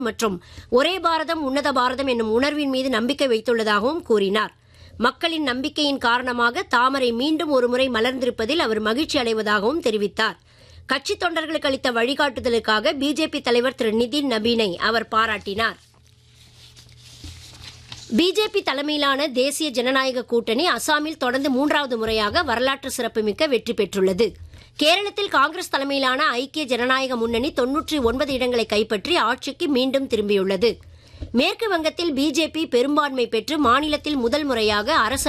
மற்றும் ஒரே பாரதம் உன்னத பாரதம் என்னும் உணர்வின் மீது நம்பிக்கை வைத்துள்ளதாகவும் கூறினார் மக்களின் நம்பிக்கையின் காரணமாக தாமரை மீண்டும் ஒருமுறை மலர்ந்திருப்பதில் அவர் மகிழ்ச்சி அடைவதாகவும் தெரிவித்தார் கட்சித் தொண்டர்களுக்கு அளித்த வழிகாட்டுதலுக்காக பிஜேபி தலைவர் திரு நிதின் நபீனை அவர் பாராட்டினார் பிஜேபி தலைமையிலான தேசிய ஜனநாயக கூட்டணி அசாமில் தொடர்ந்து மூன்றாவது முறையாக வரலாற்று சிறப்புமிக்க வெற்றி பெற்றுள்ளது கேரளத்தில் காங்கிரஸ் தலைமையிலான ஐக்கிய ஜனநாயக முன்னணி தொன்னூற்றி ஒன்பது இடங்களை கைப்பற்றி ஆட்சிக்கு மீண்டும் திரும்பியுள்ளது மேற்கு வங்கத்தில் பிஜேபி பெரும்பான்மை பெற்று மாநிலத்தில் முதல் முறையாக அரசு